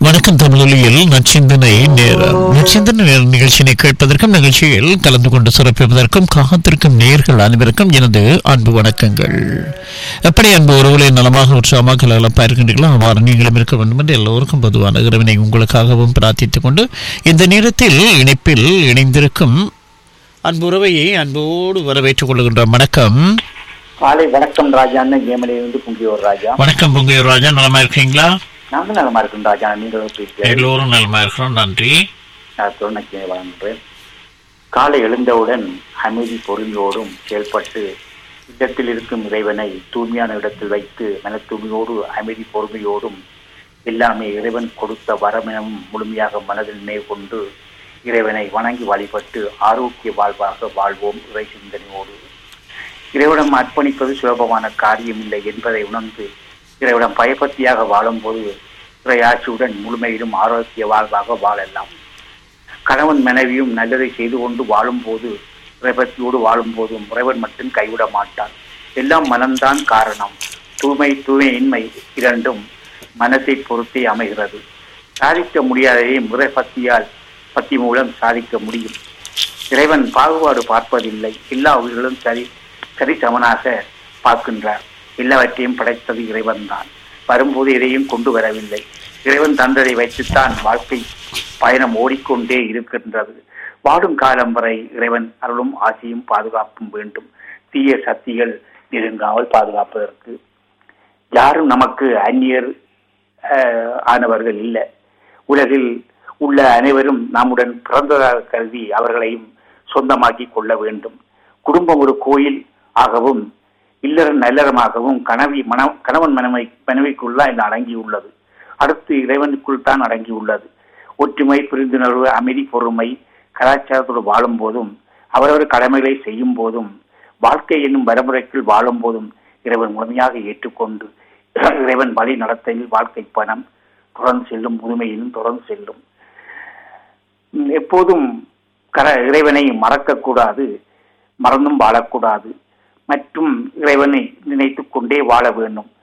வணக்கம் தமிழொலியில் நச்சிந்தனை நேரம் நச்சிந்தனை நேர நிகழ்ச்சியினை கேட்பதற்கும் நிகழ்ச்சியில் கலந்து கொண்டு சிறப்பிப்பதற்கும் காத்திருக்கும் நேர்கள் அனைவருக்கும் எனது அன்பு வணக்கங்கள் எப்படி அன்பு உறவுகளை நலமாக உற்சாகமாக கலகலப்பாக இருக்கின்றீர்களோ அவ்வாறு நீங்களும் இருக்க வேண்டும் என்று எல்லோருக்கும் பொதுவான இறைவனை உங்களுக்காகவும் பிரார்த்தித்துக் கொண்டு இந்த நேரத்தில் இணைப்பில் இணைந்திருக்கும் அன்பு உறவையை அன்போடு வரவேற்றுக் கொள்கின்ற வணக்கம் காலை வணக்கம் ராஜான்னு ஏமலையிலிருந்து புங்கியோர் ராஜா வணக்கம் பொங்கையூர் ராஜா நலமா இருக்கீங்களா நாங்கள் நலமா இருக்கோம் ராஜா நீங்கள் எப்படி இருக்கீங்க? எல்லோரும் நலமா இருக்கிறோம் நன்றி நான் திருநக்கியை வழங்குகிறேன் காலை எழுந்தவுடன் அமைதி பொறுமையோடும் செயல்பட்டு இடத்தில் இருக்கும் இறைவனை தூய்மையான இடத்தில் வைத்து மன தூய்மையோடு அமைதி பொறுமையோடும் எல்லாமே இறைவன் கொடுத்த வரமெனவும் முழுமையாக மனதில் மேற்கொண்டு இறைவனை வணங்கி வழிபட்டு ஆரோக்கிய வாழ்வாக வாழ்வோம் இறை சிந்தனையோடு இறைவனம் அர்ப்பணிப்பது சுலபமான காரியமில்லை என்பதை உணர்ந்து இறைவனம் பயபக்தியாக வாழும்போது இறையாட்சியுடன் முழுமையிலும் ஆரோக்கிய வாழ்வாக வாழலாம் கணவன் மனைவியும் நல்லதை செய்து கொண்டு வாழும்போது இறைபக்தியோடு வாழும்போது இறைவன் மட்டும் கைவிட மாட்டான் எல்லாம் மனம்தான் காரணம் தூய்மை தூய்மையின்மை இரண்டும் மனத்தை பொறுத்தே அமைகிறது சாதிக்க முடியாததை முறைபக்தியால் பக்தி மூலம் சாதிக்க முடியும் இறைவன் பாகுபாடு பார்ப்பதில்லை எல்லா உயிர்களும் சரி சரி சமனாக பார்க்கின்றார் எல்லாவற்றையும் படைத்தது இறைவன் தான் வரும்போது எதையும் கொண்டு வரவில்லை இறைவன் தந்ததை வைத்துத்தான் வாழ்க்கை பயணம் ஓடிக்கொண்டே இருக்கின்றது வாடும் காலம் வரை இறைவன் அருளும் ஆசையும் பாதுகாப்பும் வேண்டும் தீய சக்திகள் நெருங்காமல் பாதுகாப்பதற்கு யாரும் நமக்கு அந்நியர் அஹ், ஆனவர்கள் இல்லை உலகில் உள்ள அனைவரும் நம்முடன் பிறந்ததாக கருதி அவர்களையும் சொந்தமாக்கி கொள்ள வேண்டும் குடும்பம் ஒரு கோயில் ஆகவும் இல்லறம் நல்லறமாகவும் கனவி மன கணவன் மனைவி மனைவிக்குள்ளாக இந்த அடங்கியுள்ளது அடுத்து இறைவனுக்குள் தான் அடங்கியுள்ளது ஒற்றுமை புரிந்துணர்வு அமைதி பொறுமை கலாச்சாரத்தோடு வாழும் போதும் அவரவர் கடமைகளை செய்யும் போதும் வாழ்க்கை என்னும் வரமுறைக்குள் வாழும் போதும் இறைவன் முழுமையாக ஏற்றுக்கொண்டு இறைவன் வழி நடத்தையில் வாழ்க்கை பணம் தொடர்ந்து செல்லும் முதுமையிலும் தொடர்ந்து செல்லும் உம், எப்போதும் கர இறைவனை மறக்கக்கூடாது மறந்தும் வாழக்கூடாது மற்றும் இறைவனை நினைத்துக் கொண்டே வாழ வேண்டும்